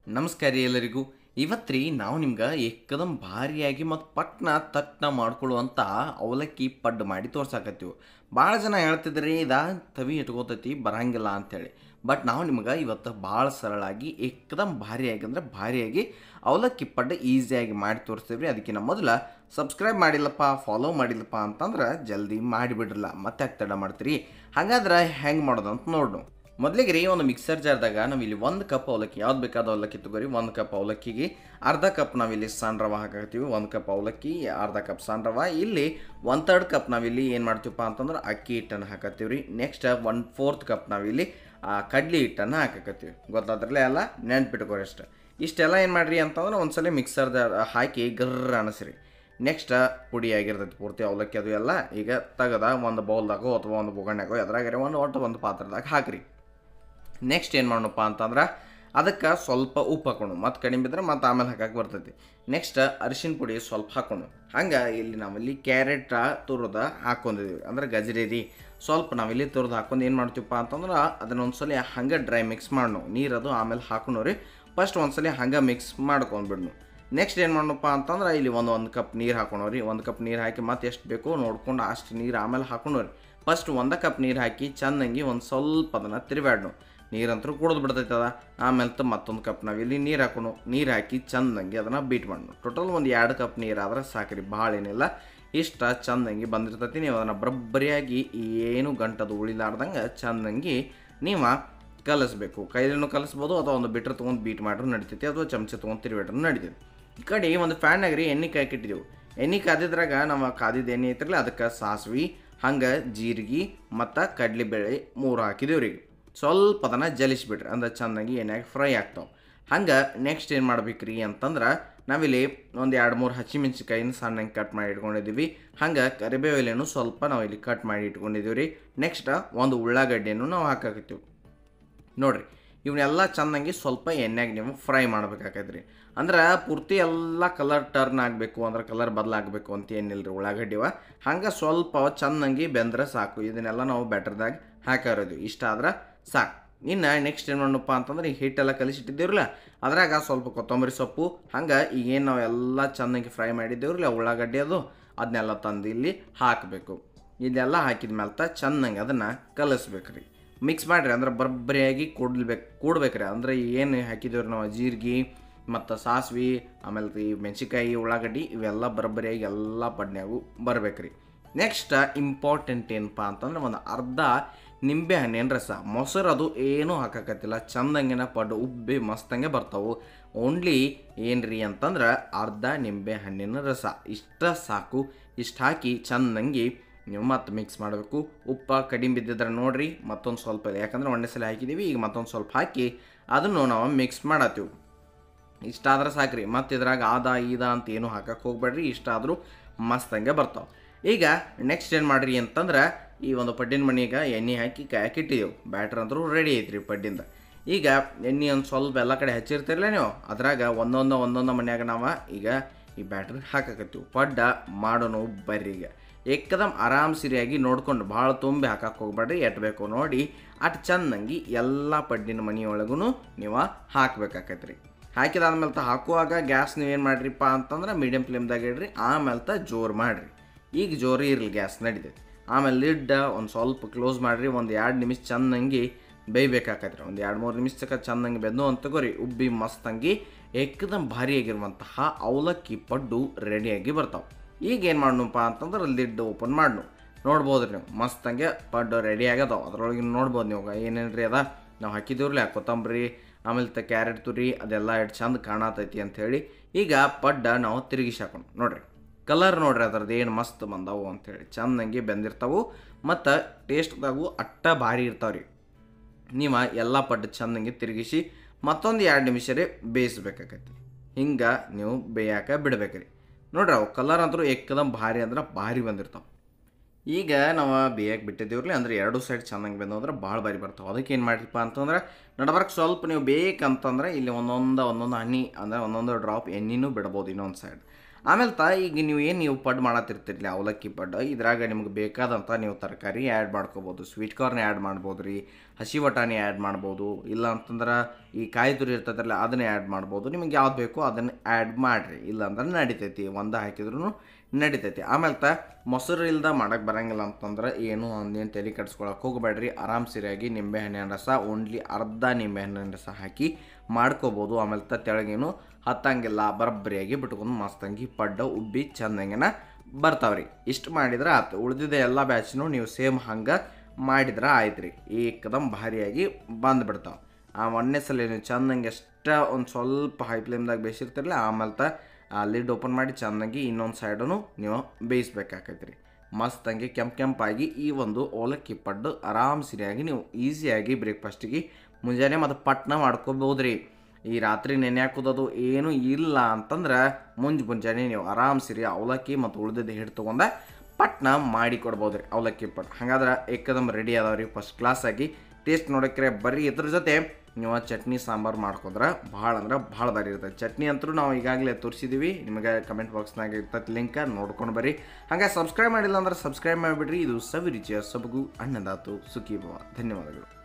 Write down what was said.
ನಮಸ್ಕಾರ ರೀ ಎಲ್ಲರಿಗೂ ಇವತ್ತು ರೀ ನಾವು ನಿಮ್ಗೆ ಏಕದಮ್ ಭಾರಿಯಾಗಿ ಮತ್ತು ಪಟ್ನ ತಟ್ನ ಮಾಡ್ಕೊಳ್ಳುವಂಥ ಅವಲಕ್ಕಿ ಪಡ್ಡು ಮಾಡಿ ತೋರ್ಸಾಕತ್ತೀವಿ ಭಾಳ ಜನ ಹೇಳ್ತಿದ್ರಿ ಇದ ತವಿ ಇಟ್ಕೋತೈತಿ ಬರಂಗಿಲ್ಲ ಅಂತೇಳಿ ಬಟ್ ನಾವು ನಿಮ್ಗೆ ಇವತ್ತು ಭಾಳ ಸರಳಾಗಿ ಏಕದಮ್ ಭಾರಿಯಾಗಿ ಅಂದ್ರೆ ಭಾರಿಯಾಗಿ ಅವಲಕ್ಕಿ ಪಡ್ಡು ಈಸಿಯಾಗಿ ಮಾಡಿ ತೋರಿಸ್ತೀವಿ ರೀ ಅದಕ್ಕಿಂತ ಮೊದಲ ಸಬ್ಸ್ಕ್ರೈಬ್ ಮಾಡಿಲ್ಲಪ್ಪ ಫಾಲೋ ಮಾಡಿಲ್ಲಪ್ಪ ಅಂತಂದ್ರೆ ಜಲ್ದಿ ಮಾಡಿಬಿಡ್ರಲ್ಲ ಮತ್ತೆ ಯಾಕೆ ತಡ ಮಾಡ್ತೀರಿ ಹಾಗಾದ್ರೆ ಹೆಂಗೆ ಮಾಡೋದು ಅಂತ ನೋಡು ಮೊದಲಿಗೆ ರೀ ಒಂದು ಮಿಕ್ಸರ್ ಜಾರ್ದಾಗ ನಾವು ಇಲ್ಲಿ ಒಂದು ಕಪ್ ಅವಲಕ್ಕಿ ಯಾವ್ದು ಬೇಕಾದ ಅವಲಕ್ಕಿ ತಗೋರಿ ಒಂದು ಕಪ್ ಅವಲಕ್ಕಿಗೆ ಅರ್ಧ ಕಪ್ ನಾವಿಲ್ಲಿ ಸಣ್ಣ ರವೆ ಹಾಕತ್ತೀವಿ ಒಂದು ಕಪ್ ಅವಲಕ್ಕಿ ಅರ್ಧ ಕಪ್ ಸಣ್ಣ ರವೆ ಇಲ್ಲಿ ಒನ್ ತರ್ಡ್ ಕಪ್ ನಾವಿಲ್ಲಿ ಏನು ಮಾಡ್ತೀವಪ್ಪ ಅಂತಂದ್ರೆ ಅಕ್ಕಿ ಹಿಟ್ಟನ್ನು ಹಾಕತ್ತೀವಿ ರೀ ನೆಕ್ಸ್ಟ್ ಒನ್ ಫೋರ್ತ್ ಕಪ್ ನಾವಿಲ್ಲಿ ಆ ಕಡ್ಲಿ ಹಿಟ್ಟನ್ನು ಹಾಕಕತ್ತೀವಿ ಗೊತ್ತಾದ್ರಲ್ಲೇ ಎಲ್ಲ ನೆನ್ಪಿಟ್ಕೋರಿ ಅಷ್ಟೆ ಇಷ್ಟೆಲ್ಲ ಏನು ಮಾಡ್ರಿ ಅಂತಂದ್ರೆ ಒಂದ್ಸಲ ಮಿಕ್ಸರ್ದ ಹಾಕಿ ಗರ್ರ ಅನಸ್ರಿ ನೆಕ್ಸ್ಟ್ ಪುಡಿ ಆಗಿರ್ತೈತಿ ಪೂರ್ತಿ ಅವಲಕ್ಕಿ ಅದು ಎಲ್ಲ ಈಗ ತೆಗದ ಒಂದು ಬೌಲ್ದಾಗೋ ಅಥವಾ ಒಂದು ಬೊಗಣ್ಯಾಗೋ ಎದ್ರಾಗಾರೆ ಒಂದು ಒಟ್ಟು ಒಂದು ಪಾತ್ರದಾಗ ಹಾಕ್ರಿ ನೆಕ್ಸ್ಟ್ ಏನು ಮಾಡೋಣಪ್ಪ ಅಂತಂದ್ರೆ ಅದಕ್ಕೆ ಸ್ವಲ್ಪ ಉಪ್ಪು ಹಾಕೋಣ ಮತ್ತು ಕಡಿಮೆ ಬಿದ್ದರೆ ಮತ್ತು ಆಮೇಲೆ ಹಾಕಕ್ಕೆ ಬರ್ತೈತಿ ನೆಕ್ಸ್ಟ್ ಅರಿಶಿನ ಪುಡಿ ಸ್ವಲ್ಪ ಹಾಕೋಣ ಹಂಗೆ ಇಲ್ಲಿ ನಾವಿಲ್ಲಿ ಕ್ಯಾರೆಟ್ ತುರಿದ ಹಾಕೊಂಡಿದ್ದೀವಿ ಅಂದ್ರೆ ಗಜರಿ ರೀ ಸ್ವಲ್ಪ ನಾವಿಲ್ಲಿ ತುರಿದು ಹಾಕೊಂಡು ಏನು ಮಾಡ್ತೀವಪ್ಪ ಅಂತಂದ್ರೆ ಅದನ್ನ ಒಂದ್ಸಲ ಹಂಗೆ ಡ್ರೈ ಮಿಕ್ಸ್ ಮಾಡೋಣ ನೀರದು ಆಮೇಲೆ ಹಾಕೋಣ ರೀ ಫಸ್ಟ್ ಒಂದ್ಸಲ ಹಂಗೆ ಮಿಕ್ಸ್ ಮಾಡ್ಕೊಂಡ್ಬಿಡ್ನು ನೆಕ್ಸ್ಟ್ ಏನು ಮಾಡೋಣಪ್ಪ ಅಂತಂದ್ರೆ ಇಲ್ಲಿ ಒಂದು ಒಂದು ಕಪ್ ನೀರು ಹಾಕೋಣವ್ರಿ ಒಂದು ಕಪ್ ನೀರು ಹಾಕಿ ಮತ್ತೆ ಎಷ್ಟು ಬೇಕೋ ನೋಡ್ಕೊಂಡು ಅಷ್ಟು ನೀರು ಆಮೇಲೆ ಹಾಕೋಣವ್ರಿ ಫಸ್ಟ್ ಒಂದು ಕಪ್ ನೀರು ಹಾಕಿ ಚೆನ್ನಾಗಿ ಒಂದು ಸ್ವಲ್ಪ ಅದನ್ನು ತಿರುಗಾಡ್ನು ನೀರಂತರೂ ಕುಡಿದು ಬಿಡ್ತೈತೆ ಅದ ಆಮೇಲೆ ತ ಮತ್ತೊಂದು ಕಪ್ ನಾವಿಲ್ಲಿ ನೀರು ಹಾಕೋಣ ನೀರು ಹಾಕಿ ಚಂದಂಗೆ ಅದನ್ನು ಬೀಟ್ ಮಾಡೋಣ ಟೋಟಲ್ ಒಂದು ಎರಡು ಕಪ್ ನೀರು ಆದ್ರೆ ಸಾಕ್ರಿ ಭಾಳ ಏನಿಲ್ಲ ಇಷ್ಟ ಚಂದಂಗೆ ಬಂದಿರ್ತೈತಿ ನೀವು ಅದನ್ನು ಬರಬ್ಬರಿಯಾಗಿ ಏನು ಗಂಟದು ಉಳಿಲಾರ್ದಂಗೆ ಚಂದಂಗೆ ನೀವು ಕಲಿಸ್ಬೇಕು ಕೈಲಿನೂ ಕಲಿಸ್ಬೋದು ಅಥವಾ ಒಂದು ಬಿಟ್ರ್ ತೊಗೊಂಡು ಬೀಟ್ ಮಾಡ್ರೂ ನಡಿತೈತಿ ಅಥವಾ ಚಮಚ ತೊಗೊಂಡು ತಿರುಗಾಡ್ರೂ ನಡಿತೈತಿ ಈ ಕಡೆ ಒಂದು ಫ್ಯಾನ್ನಾಗ ರೀ ಎಣ್ಣೆ ಕಾಯ್ಕಿಟ್ಟಿದ್ದೆವು ಎಣ್ಣೆ ಕಾದಿದ್ರಾಗ ನಾವು ಕಾದಿದ್ದು ಎಣ್ಣೆ ಐತ್ರಲ್ಲ ಅದಕ್ಕೆ ಸಾಸ್ವಿ ಹಂಗೆ ಜೀರಿಗೆ ಮತ್ತು ಕಡಲೆಬೇಳೆ ಮೂರು ಹಾಕಿದೇವು ರೀ ಸ್ವಲ್ಪ ಅದನ್ನು ಜಲಿಸ್ಬಿಡ್ರಿ ಅಂದ್ರೆ ಚೆನ್ನಾಗಿ ಎಣ್ಣೆಗೆ ಫ್ರೈ ಆಗ್ತಾವೆ ಹಂಗೆ ನೆಕ್ಸ್ಟ್ ಏನು ಮಾಡ್ಬೇಕ್ರಿ ಅಂತಂದ್ರೆ ನಾವಿಲ್ಲಿ ಒಂದು ಎರಡು ಮೂರು ಹಸಿಮೆಣ್ಸಿಕಾಯಿನ ಸಣ್ಣಗೆ ಕಟ್ ಮಾಡಿ ಇಟ್ಕೊಂಡಿದ್ದೀವಿ ಹಂಗೆ ಕರಿಬೇವು ಎಲೆನೂ ಸ್ವಲ್ಪ ನಾವು ಇಲ್ಲಿ ಕಟ್ ಮಾಡಿ ಇಟ್ಕೊಂಡಿದ್ದೀವಿ ರೀ ನೆಕ್ಸ್ಟ್ ಒಂದು ಉಳ್ಳಾಗಡ್ಡೆನೂ ನಾವು ಹಾಕಾಕತ್ತೀವಿ ನೋಡ್ರಿ ಇವನ್ನೆಲ್ಲ ಚೆನ್ನಾಗಿ ಸ್ವಲ್ಪ ಎಣ್ಣೆಗೆ ನೀವು ಫ್ರೈ ಮಾಡ್ಬೇಕಾಕೈತ್ರಿ ಅಂದ್ರೆ ಪೂರ್ತಿ ಎಲ್ಲ ಕಲರ್ ಟರ್ನ್ ಆಗಬೇಕು ಅಂದ್ರೆ ಕಲರ್ ಬದಲಾಗಬೇಕು ಅಂತ ಏನಿಲ್ಲ ರೀ ಉಳ್ಳಾಗಡ್ಡಿವ ಹಂಗೆ ಸ್ವಲ್ಪ ಚೆನ್ನಾಗಿ ಬೆಂದ್ರೆ ಸಾಕು ಇದನ್ನೆಲ್ಲ ನಾವು ಬ್ಯಾಟರ್ದಾಗ ಹಾಕಿರೋದು ಇಷ್ಟ ಆದ್ರೆ ಸಾಕು ಇನ್ನು ನೆಕ್ಸ್ಟ್ ಏನು ಮಾಡಪ್ಪ ಅಂತಂದ್ರೆ ಈ ಹಿಟ್ಟೆಲ್ಲ ಕಲಿಸಿಟ್ಟಿದ್ದೀವ್ರಲ್ಲ ಅದ್ರಾಗ ಸ್ವಲ್ಪ ಕೊತ್ತಂಬರಿ ಸೊಪ್ಪು ಹಂಗೆ ಈಗೇನು ನಾವು ಎಲ್ಲ ಚೆನ್ನಾಗಿ ಫ್ರೈ ಮಾಡಿದ್ದೇವ್ರಲ್ಲ ಉಳ್ಳಾಗಡ್ಡಿ ಅದು ಅದನ್ನೆಲ್ಲ ತಂದು ಇಲ್ಲಿ ಹಾಕಬೇಕು ಇದೆಲ್ಲ ಹಾಕಿದ ಮೇಲೆ ಚೆನ್ನಾಗಿ ಅದನ್ನು ಕಲಿಸ್ಬೇಕು ರೀ ಮಿಕ್ಸ್ ಮಾಡಿರಿ ಅಂದ್ರೆ ಬರಬ್ಬರಿಯಾಗಿ ಕೂಡ್ಬೇಕು ಕೂಡ್ಬೇಕ್ರಿ ಅಂದ್ರೆ ಏನು ಹಾಕಿದೇವ್ರಿ ನಾವು ಜೀರಿಗೆ ಮತ್ತು ಸಾಸ್ವಿ ಆಮೇಲೆ ಈ ಮೆಣಸಿಕಾಯಿ ಉಳ್ಳಾಗಡ್ಡಿ ಇವೆಲ್ಲ ಬರಬ್ಬರಿಯಾಗಿ ಎಲ್ಲ ಪಡ್ನ್ಯಾಗು ಬರ್ಬೇಕ್ರಿ ನೆಕ್ಸ್ಟ್ ಇಂಪಾರ್ಟೆಂಟ್ ಏನಪ್ಪ ಅಂತಂದ್ರೆ ಒಂದು ಅರ್ಧ ನಿಂಬೆ ಹಣ್ಣಿನ ರಸ ಮೊಸರು ಅದು ಏನೂ ಹಾಕಕತ್ತಿಲ್ಲ ಚಂದಂಗಿನ ಪಡ್ಡು ಉಬ್ಬಿ ಮಸ್ತಂಗೆ ಬರ್ತಾವು ಓನ್ಲಿ ಏನ್ರಿ ಅಂತಂದ್ರೆ ಅರ್ಧ ನಿಂಬೆ ಹಣ್ಣಿನ ರಸ ಇಷ್ಟ ಸಾಕು ಇಷ್ಟು ಹಾಕಿ ಚಂದಂಗಿ ನೀವು ಮತ್ತೆ ಮಿಕ್ಸ್ ಮಾಡಬೇಕು ಉಪ್ಪ ಕಡಿಮೆ ಬಿದ್ದಿದ್ರೆ ನೋಡ್ರಿ ಮತ್ತೊಂದು ಸ್ವಲ್ಪ ಇದೆ ಯಾಕಂದ್ರೆ ಒಂದೇ ಸಲ ಹಾಕಿದ್ದೀವಿ ಈಗ ಮತ್ತೊಂದು ಸ್ವಲ್ಪ ಹಾಕಿ ಅದನ್ನು ನಾವು ಮಿಕ್ಸ್ ಮಾಡತ್ತೀವಿ ಇಷ್ಟಾದ್ರೆ ಸಾಕ್ರಿ ಮತ್ತು ಇದ್ರಾಗ ಆದ ಈದ ಅಂತ ಏನು ಹಾಕಕ್ಕೆ ಹೋಗ್ಬೇಡ್ರಿ ಇಷ್ಟಾದರೂ ಮಸ್ತಂಗೆ ಬರ್ತಾವೆ ಈಗ ನೆಕ್ಸ್ಟ್ ಏನು ಮಾಡ್ರಿ ಅಂತಂದ್ರೆ ಈ ಒಂದು ಪಡ್ಡಿನ ಮಣಿಗೆ ಎಣ್ಣೆ ಹಾಕಿ ಕಾಯಕ್ಕಿಟ್ಟಿದ್ದೆವು ಬ್ಯಾಟ್ರ್ ಅಂದ್ರೂ ರೆಡಿ ಐತ್ರಿ ಪಡ್ಡಿಂದ ಈಗ ಎಣ್ಣೆ ಒಂದು ಸ್ವಲ್ಪ ಎಲ್ಲ ಕಡೆ ಹಚ್ಚಿರ್ತಿರಲ್ಲ ನೀವು ಅದ್ರಾಗ ಒಂದೊಂದು ಒಂದೊಂದು ಮನ್ಯಾಗ ನಾವು ಈಗ ಈ ಬ್ಯಾಟ್ರಿ ಹಾಕಕತ್ತೀವಿ ಪಡ್ಡ ಮಾಡೋಣ ಬರ್ರಿ ಈಗ ಏಕದಮ್ ಆರಾಮ್ ಸಿರಿಯಾಗಿ ನೋಡ್ಕೊಂಡು ಭಾಳ ತುಂಬಿ ಹಾಕಕ್ಕೆ ಹೋಗ್ಬೇಡ್ರಿ ಎಟ್ ಬೇಕು ನೋಡಿ ಅಟ್ ಚಂದಂಗಿ ಎಲ್ಲ ಪಡ್ಡಿನ ಮನೆಯೊಳಗೂ ನೀವು ಹಾಕ್ಬೇಕಾಕೈತ್ರಿ ಹಾಕಿದಾದ್ಮೇಲೆ ತ ಹಾಕುವಾಗ ಗ್ಯಾಸ್ ನೀವೇನು ಮಾಡ್ರಿಪ್ಪ ಅಂತಂದ್ರೆ ಮೀಡಿಯಮ್ ಫ್ಲೇಮ್ದಾಗ ಇಡ್ರಿ ಆಮೇಲೆ ತ ಜೋರು ಮಾಡಿರಿ ಈಗ ಜೋರು ಇರಲಿ ಗ್ಯಾಸ್ ನಡಿತೈತಿ ಆಮೇಲೆ ಲಿಡ್ ಒಂದು ಸ್ವಲ್ಪ ಕ್ಲೋಸ್ ಮಾಡಿರಿ ಒಂದು ಎರಡು ನಿಮಿಷ ಚಂದಂಗಿ ಬೇಯ್ಬೇಕಾಕೈತ್ರಿ ಒಂದು ಎರಡು ಮೂರು ನಿಮಿಷ ತನಕ ಚಂದಂಗೆ ಬೆಂದು ಅಂತ ತಗೋರಿ ಉಬ್ಬಿ ಮಸ್ತಂಗಿ ಏಕದಮ್ ಭಾರಿಯಾಗಿರುವಂತಹ ಅವಲಕ್ಕಿ ಪಡ್ಡು ರೆಡಿಯಾಗಿ ಬರ್ತಾವೆ ಈಗ ಏನು ಮಾಡೋಣಪ್ಪ ಅಂತಂದ್ರೆ ಲಿಡ್ ಓಪನ್ ಮಾಡ್ನು ನೋಡ್ಬೋದ್ರಿ ನೀವು ಮಸ್ತಂಗೆ ಪಡ್ಡು ರೆಡಿ ಆಗ್ಯದಾವ ಅದ್ರೊಳಗೆ ನೋಡ್ಬೋದು ನೀವು ಏನೇನು ರೀ ಅದ ನಾವು ಹಾಕಿದ್ದೀವ್ರಲ್ಲ ಕೊತ್ತಂಬರಿ ಆಮೇಲೆ ತ ಕ್ಯಾರೆಟ್ ತುರಿ ಅದೆಲ್ಲ ಎಷ್ಟು ಚಂದ ಕಾಣತೈತಿ ಅಂಥೇಳಿ ಈಗ ಪಡ್ಡ ನಾವು ತಿರುಗಿಸಿ ಹಾಕೊಂಡು ನೋಡ್ರಿ ಕಲರ್ ನೋಡ್ರಿ ಅದ್ರದ್ದು ಏನು ಮಸ್ತ್ ಬಂದವು ಅಂಥೇಳಿ ಚಂದಂಗೆ ಬೆಂದಿರ್ತಾವು ಮತ್ತು ಟೇಸ್ಟ್ದಾಗೂ ಅಟ್ಟ ಭಾರಿ ಇರ್ತಾವೆ ರೀ ನೀವು ಎಲ್ಲ ಪಡ್ಡು ಚಂದಂಗೆ ತಿರುಗಿಸಿ ಮತ್ತೊಂದು ಎರಡು ನಿಮಿಷ ರೀ ಬೇಯಿಸ್ಬೇಕಾಕೈತಿ ಹಿಂಗೆ ನೀವು ಬೇಯಾಕ ಬಿಡ್ಬೇಕ್ರಿ ನೋಡ್ರಿ ಅವು ಕಲರ್ ಅಂತೂ ಏಕದಮ್ ಭಾರಿ ಅಂದ್ರೆ ಭಾರಿ ಬಂದಿರ್ತಾವೆ ಈಗ ನಾವು ಬೇಯಕ್ಕೆ ಬಿಟ್ಟಿದ್ದೀವ್ರಿ ಅಂದ್ರೆ ಎರಡು ಸೈಡ್ ಚೆನ್ನಾಗಿ ಬೆಂದು ಅಂದ್ರೆ ಭಾಳ ಬಾರಿ ಬರ್ತಾವೆ ಅದಕ್ಕೆ ಏನು ಮಾಡಿರಪ್ಪ ಅಂತಂದ್ರೆ ನಡಬರ್ಕ್ ಸ್ವಲ್ಪ ನೀವು ಬೇಕಂತಂದ್ರೆ ಇಲ್ಲಿ ಒಂದೊಂದು ಒಂದೊಂದು ಹನಿ ಅಂದರೆ ಒಂದೊಂದು ಡ್ರಾಪ್ ಎಣ್ಣೆನೂ ಬಿಡ್ಬೋದು ಇನ್ನೊಂದು ಸೈಡ್ ಆಮೇಲೆ ತಾ ಈಗ ನೀವು ಏನು ನೀವು ಪಡ್ ಮಾಡತ್ತಿರ್ತಿರ್ಲಿ ಅವಲಕ್ಕಿ ಪಡ್ಡು ಇದ್ರಾಗ ನಿಮ್ಗೆ ಬೇಕಾದಂಥ ನೀವು ತರಕಾರಿ ಆ್ಯಡ್ ಮಾಡ್ಕೋಬೋದು ಸ್ವೀಟ್ ಕಾರ್ನ್ ಆ್ಯಡ್ ಮಾಡ್ಬೋದು ರೀ ಹಸಿ ವಟಾಣಿ ಆ್ಯಡ್ ಮಾಡ್ಬೋದು ಇಲ್ಲ ಅಂತಂದ್ರೆ ಈ ಕಾಯಿ ತುರಿ ಇರ್ತದಲ್ಲ ಅದನ್ನೇ ಆ್ಯಡ್ ಮಾಡ್ಬೋದು ನಿಮಗೆ ಯಾವ್ದು ಬೇಕೋ ಅದನ್ನು ಆ್ಯಡ್ ಮಾಡಿರಿ ಇಲ್ಲ ಅಂದ್ರೆ ನಡಿತೈತಿ ಒಂದು ಹಾಕಿದ್ರೂ ನಡಿತೈತಿ ಆಮೇಲೆ ತ ಮೊಸರು ಇಲ್ದ ಮಾಡಕ್ಕೆ ಬರಂಗಿಲ್ಲ ಅಂತಂದ್ರೆ ಏನು ಒಂದೇನು ತಲೆ ಕಟ್ಸ್ಕೊಳಕ್ಕೆ ಹೋಗಬೇಡ್ರಿ ಆರಾಮ್ ಸರಿಯಾಗಿ ನಿಂಬೆಹಣ್ಣಿನ ರಸ ಓನ್ಲಿ ಅರ್ಧ ನಿಂಬೆಹಣ್ಣಿನ ರಸ ಹಾಕಿ ಮಾಡ್ಕೋಬೋದು ಆಮೇಲೆ ತ ತೆಳಗೇನು ಹತ್ತಂಗಿಲ್ಲ ಬರಬ್ಬರಿಯಾಗಿ ಬಿಟ್ಕೊಂಡು ಮಸ್ತಂಗಿ ಪಡ್ಡ ಉಬ್ಬಿ ಚಂದಂಗೆನ ಬರ್ತಾವ್ರಿ ಇಷ್ಟು ಮಾಡಿದ್ರೆ ಆತು ಉಳಿದಿದ್ದ ಎಲ್ಲ ಬ್ಯಾಚ್ನು ನೀವು ಸೇಮ್ ಹಂಗೆ ಮಾಡಿದ್ರೆ ಆಯ್ತು ರೀ ಏಕದಮ್ ಭಾರಿಯಾಗಿ ಬಂದ್ಬಿಡ್ತಾವೆ ಆ ಒಂದನೇ ಸಲ ನೀವು ಚಂದಂಗೆ ಎಷ್ಟ ಒಂದು ಸ್ವಲ್ಪ ಹೈ ಫ್ಲೇಮ್ದಾಗ ಬೇಯಿಸಿರ್ತಿರಲ್ಲ ಆಮೇಲೆ ತ ಆ ಲಿಡ್ ಓಪನ್ ಮಾಡಿ ಚಂದಾಗಿ ಇನ್ನೊಂದು ಸೈಡನ್ನು ನೀವು ಬೇಯಿಸ್ಬೇಕಾಕೈತೆ ರೀ ಮಸ್ತಂಗೆ ಕೆಂಪು ಕೆಂಪಾಗಿ ಈ ಒಂದು ಓಲಕ್ಕಿ ಪಡ್ಡು ಆರಾಮ್ ಸರಿಯಾಗಿ ನೀವು ಈಸಿಯಾಗಿ ಬ್ರೇಕ್ಫಾಸ್ಟಿಗೆ ಮುಂಜಾನೆ ಮತ್ತು ಪಟ್ನ ಮಾಡ್ಕೋಬೋದು ರೀ ಈ ರಾತ್ರಿ ನೆನೆ ಹಾಕೋದದು ಏನೂ ಇಲ್ಲ ಅಂತಂದ್ರೆ ಮುಂಜ್ ಮುಂಜಾನೆ ನೀವು ಆರಾಮ್ ಸಿರಿ ಅವಲಕ್ಕಿ ಮತ್ತು ಉಳಿದಿದ್ದು ಹಿಟ್ಟು ತೊಗೊಂಡ ಪಟ್ನ ಮಾಡಿ ಕೊಡ್ಬೋದು ರೀ ಅವಲಕ್ಕಿ ಪಟ್ ಹಾಗಾದ್ರೆ ಏಕದಮ್ ರೆಡಿ ಅದಾವ ರೀ ಫಸ್ಟ್ ಕ್ಲಾಸಾಗಿ ಟೇಸ್ಟ್ ನೋಡೋಕ್ರೆ ಬರೀ ಇದ್ರ ಜೊತೆ ನೀವು ಚಟ್ನಿ ಸಾಂಬಾರು ಮಾಡ್ಕೊಂಡ್ರೆ ಭಾಳ ಅಂದ್ರೆ ಭಾಳ ಬಾರಿ ಇರ್ತದೆ ಚಟ್ನಿ ಅಂತೂ ನಾವು ಈಗಾಗಲೇ ತೋರಿಸಿದ್ದೀವಿ ನಿಮಗೆ ಕಮೆಂಟ್ ಬಾಕ್ಸ್ನಾಗ ಇರ್ತೈತೆ ಲಿಂಕ ನೋಡ್ಕೊಂಡು ಬರ್ರಿ ಹಾಗೆ ಸಬ್ಸ್ಕ್ರೈಬ್ ಮಾಡಿಲ್ಲ ಅಂದ್ರೆ ಸಬ್ಸ್ಕ್ರೈಬ್ ಮಾಡಿಬಿಡ್ರಿ ಇದು ಸವಿ ರುಚಿಯ ಸಬಗು ಅನ್ನದಾತು ಸುಖಿ ಭವ ಧನ್ಯವಾದಗಳು